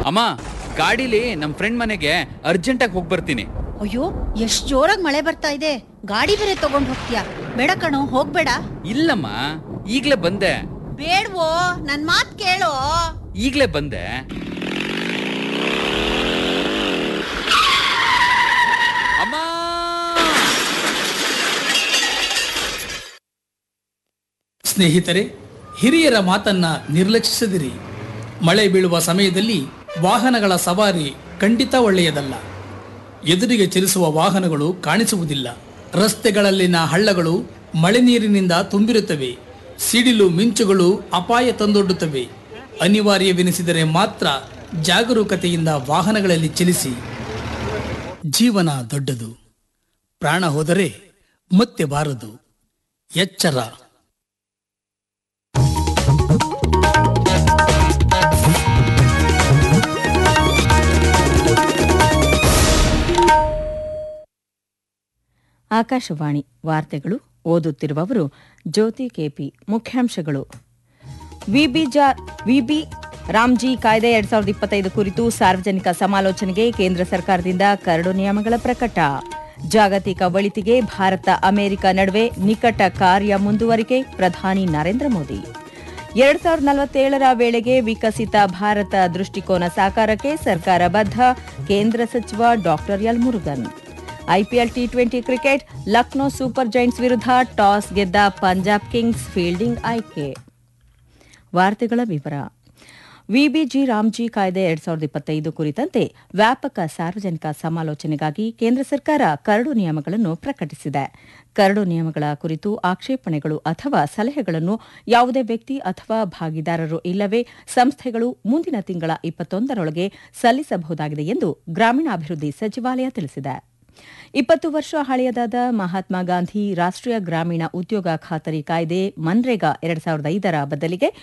ಅಮ್ಮ ಗಾಡಿಲಿ ನಮ್ ಫ್ರೆಂಡ್ ಮನೆಗೆ ಅರ್ಜೆಂಟಾಗಿ ಹೋಗಿ ಬರ್ತೀನಿ ಅಯ್ಯೋ ಎಷ್ಟ್ ಜೋರಾಗಿ ಮಳೆ ಬರ್ತಾ ಇದೆ ಗಾಡಿ ಬೇರೆ ತಗೊಂಡ್ ಹೋಗ್ತೀಯಾ ಬೇಡ ಕಣೋ ಹೋಗ್ಬೇಡ ಇಲ್ಲಮ್ಮ ಈಗ್ಲೇ ಬಂದೆ ಬೇಡ್ವೋ ನನ್ ಮಾತ್ ಕೇಳೋ ಈಗ್ಲೇ ಬಂದೆ ಅಮ್ಮ ಸ್ನೇಹಿತರೆ ಹಿರಿಯರ ಮಾತನ್ನ ನಿರ್ಲಕ್ಷಿಸದಿರಿ ಮಳೆ ಬೀಳುವ ಸಮಯದಲ್ಲಿ ವಾಹನಗಳ ಸವಾರಿ ಖಂಡಿತ ಒಳ್ಳೆಯದಲ್ಲ ಎದುರಿಗೆ ಚಲಿಸುವ ವಾಹನಗಳು ಕಾಣಿಸುವುದಿಲ್ಲ ರಸ್ತೆಗಳಲ್ಲಿನ ಹಳ್ಳಗಳು ಮಳೆ ನೀರಿನಿಂದ ತುಂಬಿರುತ್ತವೆ ಸಿಡಿಲು ಮಿಂಚುಗಳು ಅಪಾಯ ತಂದೊಡ್ಡುತ್ತವೆ ಅನಿವಾರ್ಯವೆನಿಸಿದರೆ ಮಾತ್ರ ಜಾಗರೂಕತೆಯಿಂದ ವಾಹನಗಳಲ್ಲಿ ಚಲಿಸಿ ಜೀವನ ದೊಡ್ಡದು ಪ್ರಾಣ ಹೋದರೆ ಮತ್ತೆ ಬಾರದು ಎಚ್ಚರ ಆಕಾಶವಾಣಿ ವಾರ್ತೆಗಳು ಓದುತ್ತಿರುವವರು ಜ್ಯೋತಿ ಕೆಪಿ ಮುಖ್ಯಾಂಶಗಳು ವಿಬಿ ಜಾ- ವಿಬಿ ರಾಮ್ಜಿ ಕಾಯ್ದೆ ಎರಡ್ ಸಾವಿರದ ಇಪ್ಪತ್ತೈದು ಕುರಿತು ಸಾರ್ವಜನಿಕ ಸಮಾಲೋಚನೆಗೆ ಕೇಂದ್ರ ಸರ್ಕಾರದಿಂದ ಕರಡು ನಿಯಮಗಳ ಪ್ರಕಟ ಜಾಗತಿಕ ಒಳಿತಿಗೆ ಭಾರತ ಅಮೆರಿಕ ನಡುವೆ ನಿಕಟ ಕಾರ್ಯ ಮುಂದುವರಿಕೆ ಪ್ರಧಾನಿ ನರೇಂದ್ರ ಮೋದಿ ಎರಡ್ ಸಾವಿರದ ನಲವತ್ತೇಳರ ವೇಳೆಗೆ ವಿಕಸಿತ ಭಾರತ ದೃಷ್ಟಿಕೋನ ಸಾಕಾರಕ್ಕೆ ಸರ್ಕಾರ ಬದ್ಧ ಕೇಂದ್ರ ಸಚಿವ doctor L Murugan IPL T twenty cricket Lucknow super giants ವಿರುದ್ಧ ಟಾಸ್ ಗೆದ್ದ ಪಂಜಾಬ್ ಕಿಂಗ್ಸ್ ಫೀಲ್ಡಿಂಗ್ ಆಯ್ಕೆ ವಾರ್ತೆಗಳ ವಿವರ ವಿಬಿಜಿ ರಾಮ್ಜಿ ಕಾಯ್ದೆ ಎರಡ್ ಸಾವಿರದ ಇಪ್ಪತ್ತೈದು ಕುರಿತಂತೆ ವ್ಯಾಪಕ ಸಾರ್ವಜನಿಕ ಸಮಾಲೋಚನೆಗಾಗಿ ಕೇಂದ್ರ ಸರ್ಕಾರ ಕರಡು ನಿಯಮಗಳನ್ನು ಪ್ರಕಟಿಸಿದೆ ಕರಡು ನಿಯಮಗಳ ಕುರಿತು ಆಕ್ಷೇಪಣೆಗಳು ಅಥವಾ ಸಲಹೆಗಳನ್ನು ಯಾವುದೇ ವ್ಯಕ್ತಿ ಅಥವಾ ಭಾಗಿದಾರರು ಇಲ್ಲವೇ ಸಂಸ್ಥೆಗಳು ಮುಂದಿನ ತಿಂಗಳ ಇಪ್ಪತ್ತೊಂದರೊಳಗೆ ಸಲ್ಲಿಸಬಹುದಾಗಿದೆ ಎಂದು ಗ್ರಾಮೀಣಾಭಿವೃದ್ಧಿ ಸಚಿವಾಲಯ ತಿಳಿಸಿದೆ ಇಪ್ಪತ್ತು ವರ್ಷ ಹಳೆಯದಾದ ಮಹಾತ್ಮ ಗಾಂಧಿ ರಾಷ್ಟ್ರೀಯ ಗ್ರಾಮೀಣ ಉದ್ಯೋಗ ಖಾತರಿ ಕಾಯ್ದೆ ಮನ್ರೇಗಾ ಎರಡ್ ಸಾವಿರದ ಐದರ ಬದಲಿಗೆ